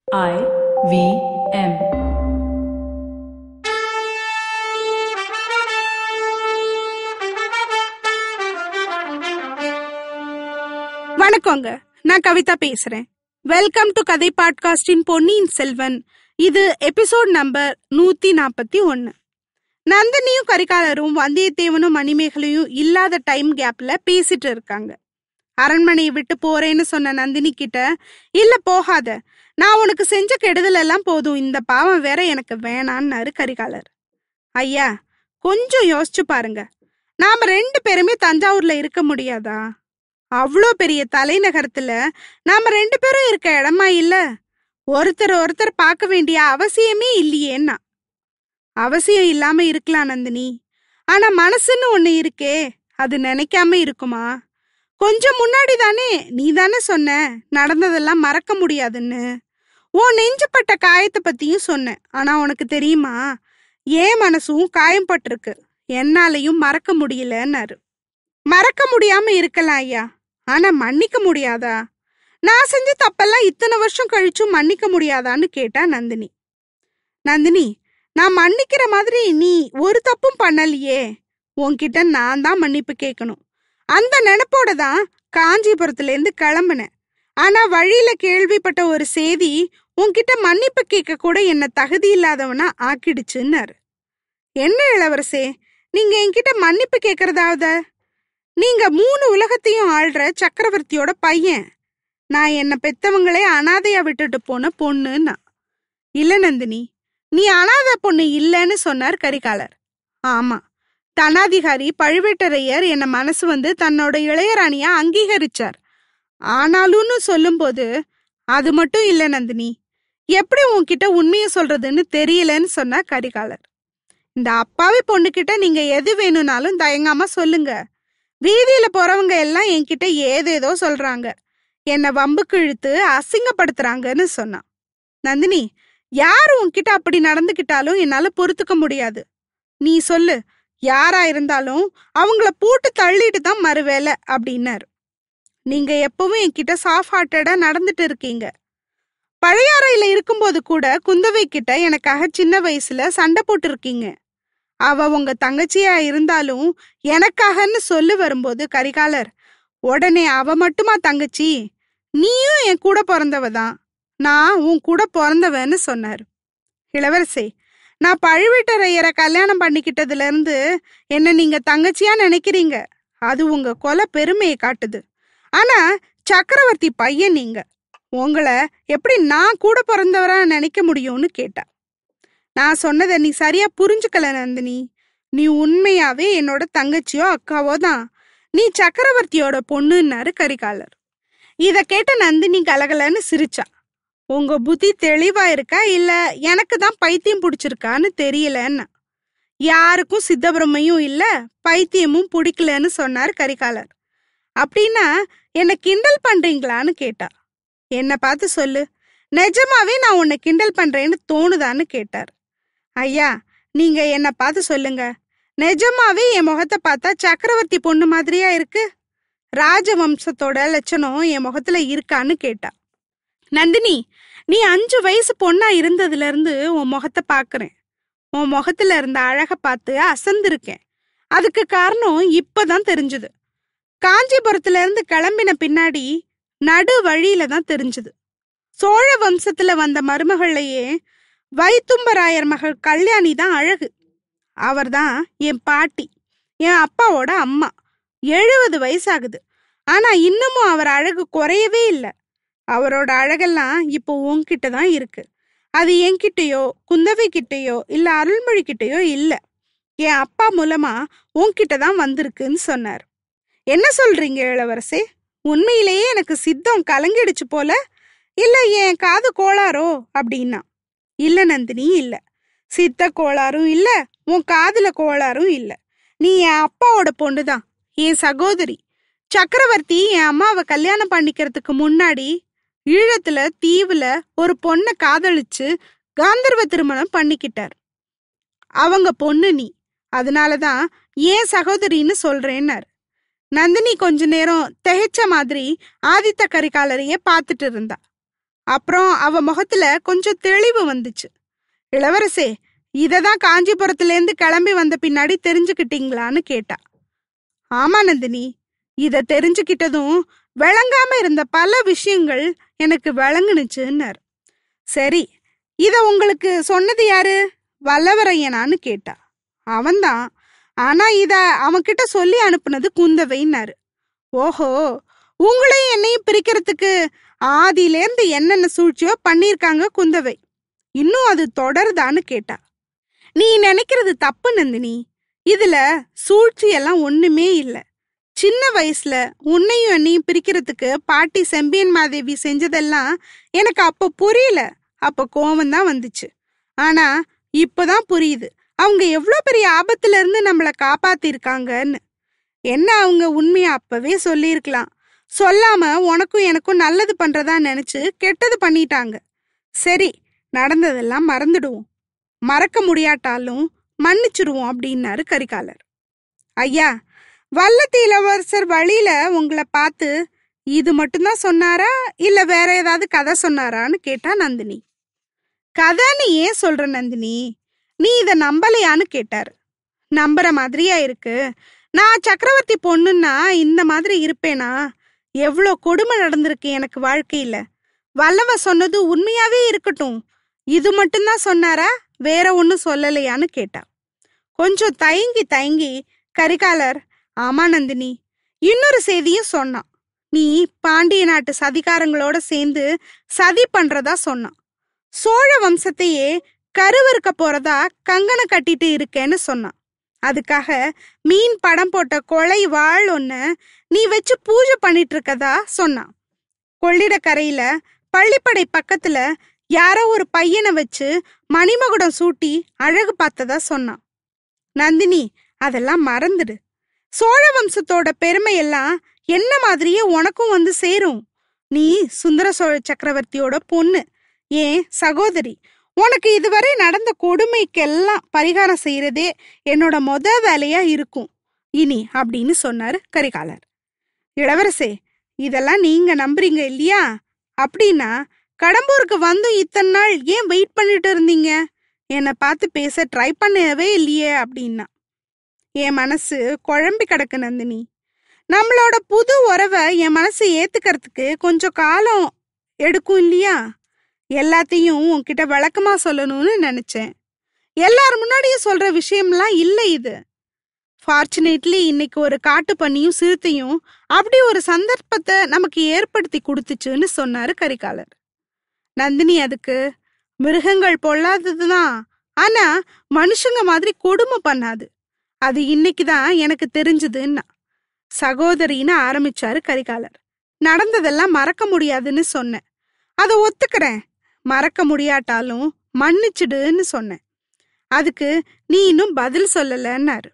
I V M. வணக்கங்க நான் கவிதா பேசுறேன் வெல்கம் டு கதை பாட்காஸ்டின் பொன்னியின் செல்வன் இது எபிசோட் நம்பர் நூத்தி நாற்பத்தி ஒன்னு நந்தினியும் கரிகாலரும் வந்தியத்தேவனும் மணிமேகலையும் இல்லாத டைம் கேப்ல பேசிட்டு இருக்காங்க அரண்மனையை விட்டு போறேன்னு சொன்ன நந்தினி கிட்ட இல்ல போகாத நான் உனக்கு செஞ்ச கெடுதல் எல்லாம் போதும் இந்த பாவம் வேற எனக்கு வேணான்னாரு கரிகாலர் ஐயா கொஞ்சம் யோசிச்சு பாருங்க நாம ரெண்டு பேருமே தஞ்சாவூர்ல இருக்க முடியாதா அவ்வளோ பெரிய தலைநகரத்துல நாம ரெண்டு பேரும் இருக்க இடமா இல்ல ஒருத்தர் ஒருத்தர் பார்க்க வேண்டிய அவசியமே இல்லையேன்னா அவசியம் இல்லாம இருக்கலாம் நந்தினி ஆனா மனசுன்னு ஒண்ணு இருக்கே அது நினைக்காம இருக்குமா கொஞ்சம் முன்னாடி தானே நீ தானே சொன்ன நடந்ததெல்லாம் மறக்க முடியாதுன்னு உன் நெஞ்சுப்பட்ட காயத்தை பத்தியும் சொன்னேன் ஆனா உனக்கு தெரியுமா ஏன் மனசும் காயம் பட்டிருக்கு என்னாலையும் மறக்க முடியலன்னாரு மறக்க முடியாம இருக்கலாம் ஐயா ஆனா மன்னிக்க முடியாதா நான் செஞ்ச தப்பெல்லாம் இத்தனை வருஷம் கழிச்சும் மன்னிக்க முடியாதான்னு கேட்டா நந்தினி நந்தினி நான் மன்னிக்கிற மாதிரி நீ ஒரு தப்பும் பண்ணலையே உன்கிட்ட நான் தான் மன்னிப்பு கேட்கணும் அந்த நினைப்போட தான் காஞ்சிபுரத்துல இருந்து கிளம்புனேன் ஆனா வழியில கேள்விப்பட்ட ஒரு செய்தி உன்கிட்ட மன்னிப்பு கேட்க கூட என்ன தகுதி இல்லாதவனா ஆக்கிடுச்சுன்னாரு என்ன இளவரசே நீங்க என்கிட்ட மன்னிப்பு கேக்குறதாவது நீங்க மூணு உலகத்தையும் ஆள்ற சக்கரவர்த்தியோட பையன் நான் என்ன பெத்தவங்களே அனாதையா விட்டுட்டு போன பொண்ணுன்னா இல்ல நந்தினி நீ அனாதை பொண்ணு இல்லைன்னு சொன்னார் கரிகாலர் ஆமா தனாதிகாரி பழுவேட்டரையர் என்ன மனசு வந்து தன்னோட இளையராணியா அங்கீகரிச்சார் ஆனாலும்னு சொல்லும்போது அது மட்டும் இல்ல நந்தினி எப்படி உன்கிட்ட உண்மையை சொல்றதுன்னு தெரியலன்னு சொன்னார் கரிகாலர் இந்த அப்பாவி பொண்ணுகிட்ட நீங்க எது வேணும்னாலும் தயங்காம சொல்லுங்க வீதியில போறவங்க எல்லாம் என்கிட்ட ஏதேதோ சொல்றாங்க என்னை வம்புக்கு இழுத்து அசிங்கப்படுத்துறாங்கன்னு சொன்னான் நந்தினி யாரு உன்கிட்ட அப்படி நடந்துக்கிட்டாலும் என்னால பொறுத்துக்க முடியாது நீ சொல்லு யாரா இருந்தாலும் அவங்கள போட்டு தள்ளிட்டு தான் மறுவேலை அப்படின்னாரு நீங்க எப்பவும் என்கிட்ட சாஃப்ட் ஹார்ட்டடா நடந்துட்டு இருக்கீங்க பழையாறையில இருக்கும்போது கூட குந்தவை கிட்ட எனக்காக சின்ன வயசுல சண்டை போட்டு இருக்கீங்க அவ உங்க தங்கச்சியா இருந்தாலும் எனக்காகன்னு சொல்லு வரும்போது கரிகாலர் உடனே அவ மட்டுமா தங்கச்சி நீயும் என் கூட பிறந்தவ தான் நான் உன் கூட பிறந்தவன்னு சொன்னாரு இளவரசே நான் பழுவேட்டரையரை கல்யாணம் பண்ணிக்கிட்டதுல இருந்து என்ன நீங்க தங்கச்சியா நினைக்கிறீங்க அது உங்க கொலை பெருமையை காட்டுது ஆனா சக்கரவர்த்தி பையன் நீங்க உங்களை எப்படி நான் கூட பிறந்தவரா நினைக்க முடியும்னு கேட்டா நான் சொன்னதை நீ சரியா புரிஞ்சுக்கல நந்தினி நீ உண்மையாவே என்னோட தங்கச்சியோ அக்காவோ தான் நீ சக்கரவர்த்தியோட பொண்ணுன்னாரு கரிகாலர் இத கேட்ட நந்தினி கலகலன்னு சிரிச்சா உங்க புத்தி தெளிவா இருக்கா இல்ல எனக்கு தான் பைத்தியம் பிடிச்சிருக்கான்னு தெரியலன்னா யாருக்கும் சித்தபிரமையும் இல்ல பைத்தியமும் பிடிக்கலன்னு சொன்னார் கரிகாலர் அப்படின்னா என்ன கிண்டல் பண்றீங்களான்னு கேட்டா என்ன பார்த்து சொல்லு நிஜமாவே நான் உன்னை கிண்டல் பண்றேன்னு தோணுதான்னு கேட்டார் ஐயா நீங்க என்ன பார்த்து சொல்லுங்க நிஜமாவே என் முகத்தை பார்த்தா சக்கரவர்த்தி பொண்ணு மாதிரியா இருக்கு ராஜவம்சத்தோட லட்சணம் என் முகத்துல இருக்கான்னு கேட்டா நந்தினி நீ அஞ்சு வயசு பொண்ணா இருந்ததுல இருந்து உன் முகத்தை பாக்குறேன் உன் முகத்துல இருந்த அழக பார்த்து அசந்திருக்கேன் அதுக்கு காரணம் இப்பதான் தெரிஞ்சது காஞ்சிபுரத்துல இருந்து கிளம்பின பின்னாடி நடு வழியில தான் தெரிஞ்சது சோழ வம்சத்துல வந்த மருமகள்லயே வைத்தும்பராயர் மகள் கல்யாணி தான் அழகு அவர்தான் என் பாட்டி என் அப்பாவோட அம்மா எழுபது வயசாகுது ஆனா இன்னமும் அவர் அழகு குறையவே இல்லை அவரோட அழகெல்லாம் இப்போ உன்கிட்ட தான் இருக்கு அது என்கிட்டயோ குந்தவை கிட்டயோ இல்ல அருள்மொழி கிட்டயோ இல்ல என் அப்பா மூலமா உன்கிட்ட தான் வந்திருக்குன்னு சொன்னார் என்ன சொல்றீங்க இளவரசே உண்மையிலேயே எனக்கு சித்தம் கலங்கிடுச்சு போல இல்ல என் காது கோளாரோ அப்படின்னா இல்ல நந்தினி இல்ல சித்த கோளாறும் இல்ல உன் காதுல கோளாறும் இல்ல நீ என் அப்பாவோட பொண்ணுதான் என் சகோதரி சக்கரவர்த்தி என் அம்மாவை கல்யாணம் பண்ணிக்கிறதுக்கு முன்னாடி ஈழத்துல தீவுல ஒரு பொண்ணை காதலிச்சு காந்தர்வ திருமணம் பண்ணிக்கிட்டார் அவங்க பொண்ணு நீ அதனாலதான் ஏன் சகோதரின்னு சொல்றேன்னாரு நந்தினி கொஞ்ச நேரம் திகைச்ச மாதிரி ஆதித்த கரிகாலரையே பார்த்துட்டு இருந்தா அப்புறம் அவ முகத்துல கொஞ்சம் தெளிவு வந்துச்சு இளவரசே இததான் காஞ்சிபுரத்துல இருந்து கிளம்பி வந்த பின்னாடி தெரிஞ்சுக்கிட்டீங்களான்னு கேட்டா ஆமா நந்தினி இத தெரிஞ்சுக்கிட்டதும் விளங்காம இருந்த பல விஷயங்கள் எனக்கு விளங்குனுச்சுன்னாரு சரி இத உங்களுக்கு சொன்னது யாரு வல்லவரையனான்னு கேட்டா அவன்தான் ஆனா இத அவன்கிட்ட சொல்லி அனுப்புனது குந்தவைன்னாரு ஓஹோ உங்களையும் என்னையும் பிரிக்கிறதுக்கு ஆதியிலேருந்து என்னென்ன சூழ்ச்சியோ பண்ணியிருக்காங்க குந்தவை இன்னும் அது தொடருதான்னு கேட்டா நீ நினைக்கிறது தப்பு நந்தினி இதுல சூழ்ச்சி எல்லாம் ஒண்ணுமே இல்ல சின்ன வயசுல உன்னையும் என்னையும் பிரிக்கிறதுக்கு பாட்டி செம்பியன் மாதேவி செஞ்சதெல்லாம் எனக்கு அப்ப புரியல அப்ப கோவம் தான் வந்துச்சு ஆனா இப்பதான் புரியுது அவங்க எவ்வளோ பெரிய ஆபத்துல இருந்து நம்மள காப்பாத்திருக்காங்கன்னு என்ன அவங்க உண்மையை அப்பவே சொல்லியிருக்கலாம் சொல்லாம உனக்கும் எனக்கும் நல்லது பண்றதா நினைச்சு கெட்டது பண்ணிட்டாங்க சரி நடந்ததெல்லாம் மறந்துடுவோம் மறக்க முடியாட்டாலும் மன்னிச்சிருவோம் அப்படின்னாரு கரிகாலர் ஐயா வல்லத்து இளவரசர் வழியில உங்களை பார்த்து இது மட்டும்தான் சொன்னாரா இல்ல வேற ஏதாவது கதை சொன்னாரான்னு கேட்டா நந்தினி கதைன்னு ஏன் சொல்ற நந்தினி நீ இத நம்பலையான்னு கேட்டாரு நம்புற மாதிரியா இருக்கு நான் சக்கரவர்த்தி பொண்ணுன்னா இந்த மாதிரி இருப்பேனா எவ்வளோ கொடுமை நடந்திருக்கு எனக்கு வாழ்க்கையில வல்லவ சொன்னது உண்மையாவே இருக்கட்டும் இது மட்டும்தான் சொன்னாரா வேற ஒன்னும் சொல்லலையான்னு கேட்டா கொஞ்சம் தயங்கி தயங்கி கரிகாலர் ஆமா நந்தினி இன்னொரு செய்தியும் சொன்னான் நீ பாண்டிய நாட்டு சதிகாரங்களோட சேர்ந்து சதி பண்றதா சொன்னான் சோழ வம்சத்தையே கருவறுக்க போறதா கங்கண கட்டிட்டு இருக்கேன்னு சொன்னான் அதுக்காக மீன் படம் போட்ட கொலை வாழ் ஒண்ணு நீ வச்சு பூஜை பண்ணிட்டு இருக்கதா சொன்னான் கொள்ளிடக்கரையில பள்ளிப்படை பக்கத்துல யாரோ ஒரு பையனை வச்சு மணிமகுடம் சூட்டி அழகு பார்த்ததா சொன்னான் நந்தினி அதெல்லாம் மறந்துடு சோழ வம்சத்தோட பெருமையெல்லாம் என்ன மாதிரியே உனக்கும் வந்து சேரும் நீ சுந்தர சோழ சக்கரவர்த்தியோட பொண்ணு ஏன் சகோதரி உனக்கு இதுவரை நடந்த கொடுமைக்கெல்லாம் பரிகாரம் செய்யறதே என்னோட மொத வேலையா இருக்கும் இனி அப்படின்னு சொன்னாரு கரிகாலர் இளவரசே இதெல்லாம் நீங்க நம்புறீங்க இல்லையா அப்படின்னா கடம்பூருக்கு வந்து இத்தனை நாள் ஏன் வெயிட் பண்ணிட்டு இருந்தீங்க என்னை பார்த்து பேச ட்ரை பண்ணவே இல்லையே அப்படின்னா என் மனசு குழம்பி கிடக்கு நந்தினி நம்மளோட புது உறவை என் மனசு ஏத்துக்கிறதுக்கு கொஞ்சம் காலம் எடுக்கும் இல்லையா எல்லாத்தையும் உன்கிட்ட விளக்கமா சொல்லணும்னு நினைச்சேன் எல்லார் முன்னாடியும் சொல்ற விஷயம்லாம் இல்லை இது ஃபார்ச்சுனேட்லி இன்னைக்கு ஒரு காட்டு பண்ணியும் சிறுத்தையும் அப்படி ஒரு சந்தர்ப்பத்தை நமக்கு ஏற்படுத்தி கொடுத்துச்சுன்னு சொன்னாரு கரிகாலர் நந்தினி அதுக்கு மிருகங்கள் பொல்லாததுதான் ஆனா மனுஷங்க மாதிரி கொடுமை பண்ணாது அது இன்னைக்குதான் எனக்கு தெரிஞ்சதுன்னா சகோதரின்னு ஆரம்பிச்சாரு கரிகாலர் நடந்ததெல்லாம் மறக்க முடியாதுன்னு சொன்னேன் அதை ஒத்துக்கிறேன் மறக்க முடியாட்டாலும் மன்னிச்சிடுன்னு சொன்னேன் அதுக்கு நீ இன்னும் பதில் சொல்லலன்னாரு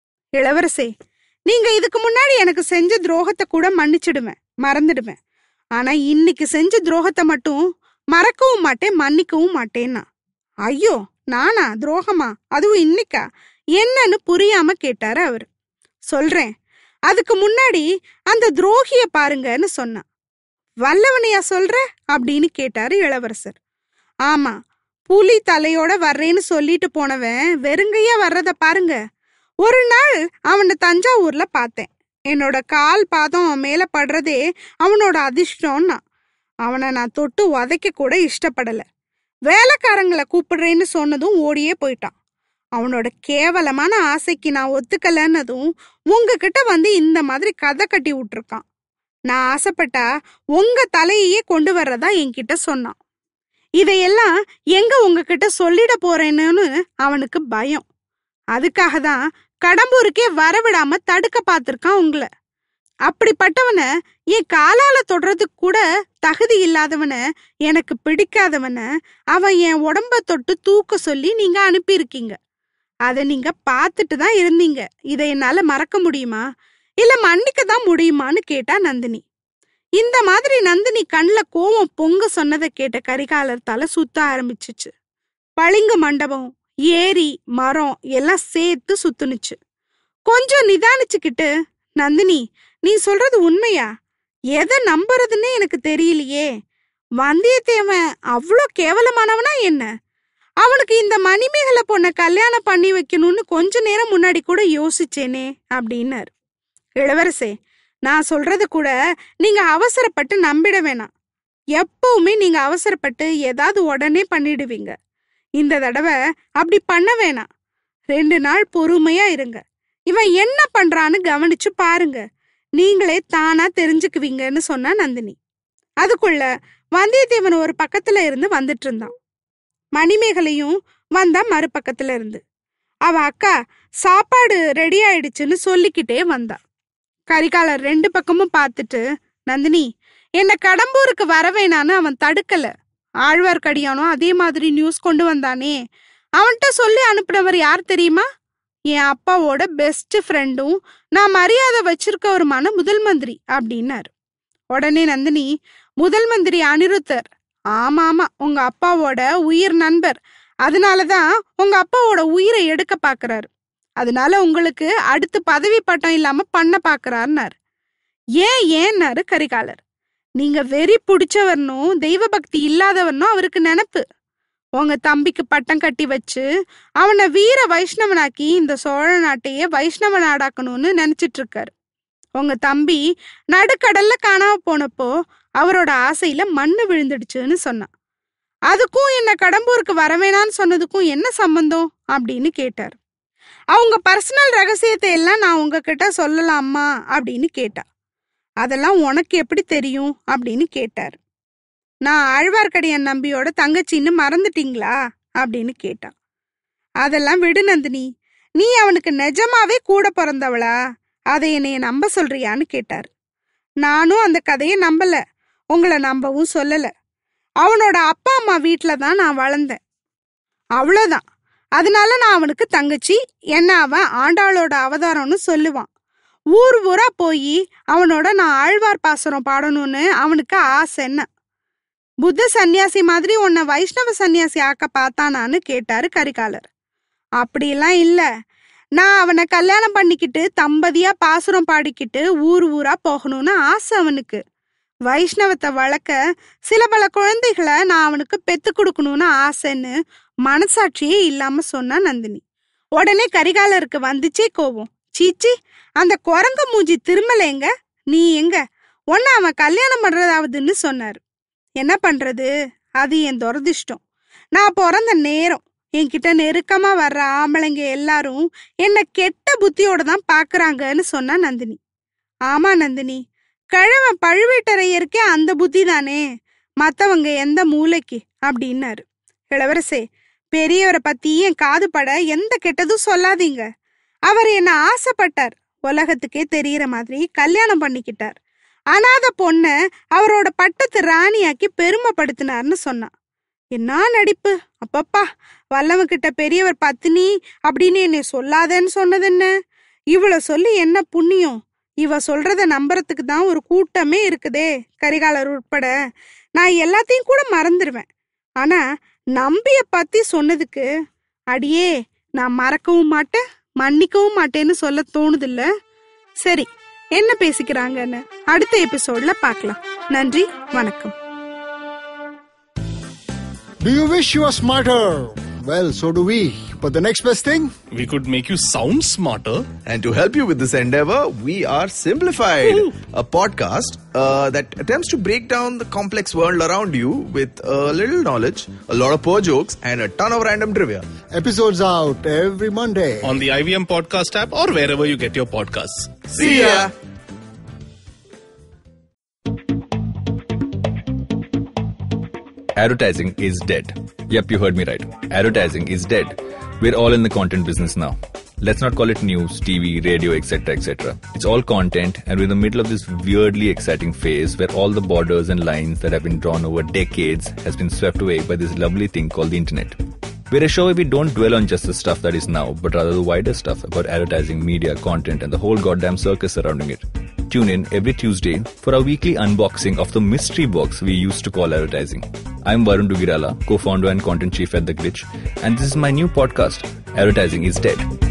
இளவரசே நீங்க இதுக்கு முன்னாடி எனக்கு செஞ்ச துரோகத்தை கூட மன்னிச்சிடுவேன் மறந்துடுவேன் ஆனா இன்னைக்கு செஞ்ச துரோகத்தை மட்டும் மறக்கவும் மாட்டேன் மன்னிக்கவும் மாட்டேன்னா ஐயோ நானா துரோகமா அதுவும் இன்னைக்கா என்னன்னு புரியாம கேட்டாரு அவரு சொல்றேன் அதுக்கு முன்னாடி அந்த துரோகிய பாருங்கன்னு சொன்னான் வல்லவனையா சொல்ற அப்படின்னு கேட்டாரு இளவரசர் ஆமா புலி தலையோட வர்றேன்னு சொல்லிட்டு போனவன் வெறுங்கையா வர்றத பாருங்க ஒரு நாள் அவனை தஞ்சாவூர்ல பார்த்தேன் என்னோட கால் பாதம் அவன் மேல படுறதே அவனோட அதிர்ஷ்டம்னா அவனை நான் தொட்டு உதைக்க கூட இஷ்டப்படல வேலைக்காரங்களை கூப்பிடுறேன்னு சொன்னதும் ஓடியே போயிட்டான் அவனோட கேவலமான ஆசைக்கு நான் ஒத்துக்கலன்னதும் உங்ககிட்ட வந்து இந்த மாதிரி கதை கட்டி விட்டுருக்கான் நான் ஆசைப்பட்டா உங்க தலையையே கொண்டு வர்றதா என்கிட்ட சொன்னான் இதையெல்லாம் எங்க உங்ககிட்ட சொல்லிட போறேன்னு அவனுக்கு பயம் அதுக்காக தான் கடம்பூருக்கே வரவிடாம தடுக்க பார்த்திருக்கான் உங்களை அப்படிப்பட்டவன என் காலால தொடுறதுக்கு கூட தகுதி இல்லாதவன எனக்கு பிடிக்காதவன அவன் என் உடம்ப தொட்டு தூக்க சொல்லி நீங்க அனுப்பியிருக்கீங்க அதை நீங்க பார்த்துட்டு தான் இருந்தீங்க இதை என்னால மறக்க முடியுமா இல்ல மன்னிக்க தான் முடியுமான்னு கேட்டா நந்தினி இந்த மாதிரி நந்தினி கண்ணில் கோவம் பொங்க சொன்னதை கேட்ட கரிகாலர் தலை சுத்த ஆரம்பிச்சிச்சு பளிங்கு மண்டபம் ஏரி மரம் எல்லாம் சேர்த்து சுத்துனுச்சு கொஞ்சம் நிதானிச்சுக்கிட்டு நந்தினி நீ சொல்றது உண்மையா எதை நம்புறதுன்னு எனக்கு தெரியலையே வந்தியத்தேவன் அவ்வளோ கேவலமானவனா என்ன அவனுக்கு இந்த மணிமேகலை பொண்ணை கல்யாணம் பண்ணி வைக்கணும்னு கொஞ்ச நேரம் முன்னாடி கூட யோசிச்சேனே அப்படின்னாரு இளவரசே நான் சொல்றது கூட நீங்க அவசரப்பட்டு நம்பிட வேணாம் எப்பவுமே நீங்க அவசரப்பட்டு ஏதாவது உடனே பண்ணிடுவீங்க இந்த தடவை அப்படி பண்ண வேணாம் ரெண்டு நாள் பொறுமையா இருங்க இவன் என்ன பண்றான்னு கவனிச்சு பாருங்க நீங்களே தானா தெரிஞ்சுக்குவீங்கன்னு சொன்னா நந்தினி அதுக்குள்ள வந்தியத்தேவன் ஒரு பக்கத்துல இருந்து வந்துட்டு இருந்தான் மணிமேகலையும் வந்தா மறுபக்கத்துல இருந்து அவ அக்கா சாப்பாடு ரெடி ஆயிடுச்சுன்னு சொல்லிக்கிட்டே வந்தா கரிகாலர் ரெண்டு பக்கமும் பார்த்துட்டு நந்தினி என்ன கடம்பூருக்கு வர வேணான்னு அவன் தடுக்கல ஆழ்வார்க்கடியானும் அதே மாதிரி நியூஸ் கொண்டு வந்தானே அவன்கிட்ட சொல்லி அனுப்புனவர் யார் தெரியுமா என் அப்பாவோட பெஸ்ட் ஃப்ரெண்டும் நான் மரியாதை வச்சிருக்கவருமான முதல் மந்திரி அப்படின்னாரு உடனே நந்தினி முதல் மந்திரி அனிருத்தர் ஆமா ஆமா உங்க அப்பாவோட உயிர் நண்பர் அதனாலதான் உங்க அப்பாவோட உயிரை எடுக்க பாக்குறாரு அதனால உங்களுக்கு அடுத்து பதவி பட்டம் இல்லாம பண்ண பாக்குறாருனாரு ஏன் ஏன்னாரு கரிகாலர் நீங்க வெறி பிடிச்சவர்னும் தெய்வ பக்தி இல்லாதவர்னும் அவருக்கு நினப்பு உங்க தம்பிக்கு பட்டம் கட்டி வச்சு அவனை வீர வைஷ்ணவனாக்கி இந்த சோழ நாட்டையே வைஷ்ணவ நாடாக்கணும்னு நினைச்சிட்டு இருக்காரு உங்க தம்பி நடுக்கடல்ல காணாம போனப்போ அவரோட ஆசையில மண்ணு விழுந்துடுச்சுன்னு சொன்னான் அதுக்கும் என்ன கடம்பூருக்கு வரவேணான்னு சொன்னதுக்கும் என்ன சம்பந்தம் அப்படின்னு கேட்டார் அவங்க பர்சனல் ரகசியத்தை எல்லாம் நான் உங்ககிட்ட சொல்லலாமா அப்படின்னு கேட்டா அதெல்லாம் உனக்கு எப்படி தெரியும் அப்படின்னு கேட்டார் நான் ஆழ்வார்க்கடியான் நம்பியோட தங்கச்சின்னு மறந்துட்டீங்களா அப்படின்னு கேட்டான் அதெல்லாம் விடு நந்தினி நீ அவனுக்கு நிஜமாவே கூட பிறந்தவளா அதை என்னைய நம்ப சொல்றியான்னு கேட்டார் நானும் அந்த கதையை நம்பல உங்களை நம்பவும் சொல்லல அவனோட அப்பா அம்மா வீட்டில தான் நான் வளர்ந்தேன் அவ்வளோதான் அதனால நான் அவனுக்கு தங்கச்சி என்ன அவன் ஆண்டாளோட அவதாரம்னு சொல்லுவான் ஊர் ஊரா போய் அவனோட நான் ஆழ்வார் பாசுரம் பாடணும்னு அவனுக்கு ஆசை என்ன புத்த சந்நியாசி மாதிரி உன்னை வைஷ்ணவ சந்நியாசி ஆக்க பார்த்தானான்னு கேட்டாரு கரிகாலர் அப்படிலாம் இல்ல நான் அவனை கல்யாணம் பண்ணிக்கிட்டு தம்பதியா பாசுரம் பாடிக்கிட்டு ஊர் ஊரா போகணும்னு ஆசை அவனுக்கு வைஷ்ணவத்தை வளர்க்க சில பல குழந்தைகளை நான் அவனுக்கு பெத்து கொடுக்கணும்னு ஆசைன்னு மனசாட்சியே இல்லாம சொன்னா நந்தினி உடனே கரிகாலருக்கு வந்துச்சே கோவம் சீச்சி அந்த குரங்க மூஞ்சி திரும்பலைங்க நீ எங்க உன்ன அவன் கல்யாணம் பண்றதாவதுன்னு சொன்னாரு என்ன பண்றது அது என் துரதிர்ஷ்டம் நான் பிறந்த நேரம் என்கிட்ட நெருக்கமா வர்ற ஆம்பளைங்க எல்லாரும் என்ன கெட்ட புத்தியோட தான் பாக்குறாங்கன்னு சொன்னா நந்தினி ஆமா நந்தினி கிழவன் பழுவேட்டரையருக்கே அந்த புத்தி தானே மத்தவங்க எந்த மூளைக்கு அப்படின்னாரு இளவரசே பெரியவரை பத்தி என் காது பட எந்த கெட்டதும் சொல்லாதீங்க அவர் என்ன ஆசைப்பட்டார் உலகத்துக்கே தெரியற மாதிரி கல்யாணம் பண்ணிக்கிட்டார் அனாத பொண்ண அவரோட பட்டத்து ராணியாக்கி பெருமைப்படுத்தினார்னு சொன்னான் என்ன நடிப்பு அப்பப்பா வல்லவன் கிட்ட பெரியவர் பத்தினி அப்படின்னு என்னை சொல்லாதேன்னு சொன்னது என்ன இவ்வளவு சொல்லி என்ன புண்ணியம் இவ சொல்றத நம்புறதுக்கு தான் ஒரு கூட்டமே இருக்குதே கரிகாலர் உட்பட நான் எல்லாத்தையும் கூட மறந்துடுவேன் ஆனா நம்பிய பத்தி சொன்னதுக்கு அடியே நான் மறக்கவும் மாட்டேன் மன்னிக்கவும் மாட்டேன்னு சொல்ல தோணுதில்ல சரி என்ன பேசிக்கிறாங்கன்னு அடுத்த எபிசோட்ல பார்க்கலாம் நன்றி வணக்கம் Do you wish you were smarter? Well, so do we. But the next best thing? We could make you sound smarter. And to help you with this endeavor, we are Simplified, a podcast uh, that attempts to break down the complex world around you with a little knowledge, a lot of poor jokes, and a ton of random trivia. Episodes out every Monday. On the IVM podcast app or wherever you get your podcasts. See ya! Advertising is dead. Yep, you heard me right. Advertising is dead. We're all in the content business now. Let's not call it news, TV, radio, etc., etc. It's all content, and we're in the middle of this weirdly exciting phase where all the borders and lines that have been drawn over decades has been swept away by this lovely thing called the internet. We're a show where we don't dwell on just the stuff that is now, but rather the wider stuff about advertising, media, content, and the whole goddamn circus surrounding it. Tune in every Tuesday for our weekly unboxing of the mystery box we used to call advertising. I'm Varun Dugirala, co-founder and content chief at The Glitch, and this is my new podcast, Advertising is Dead.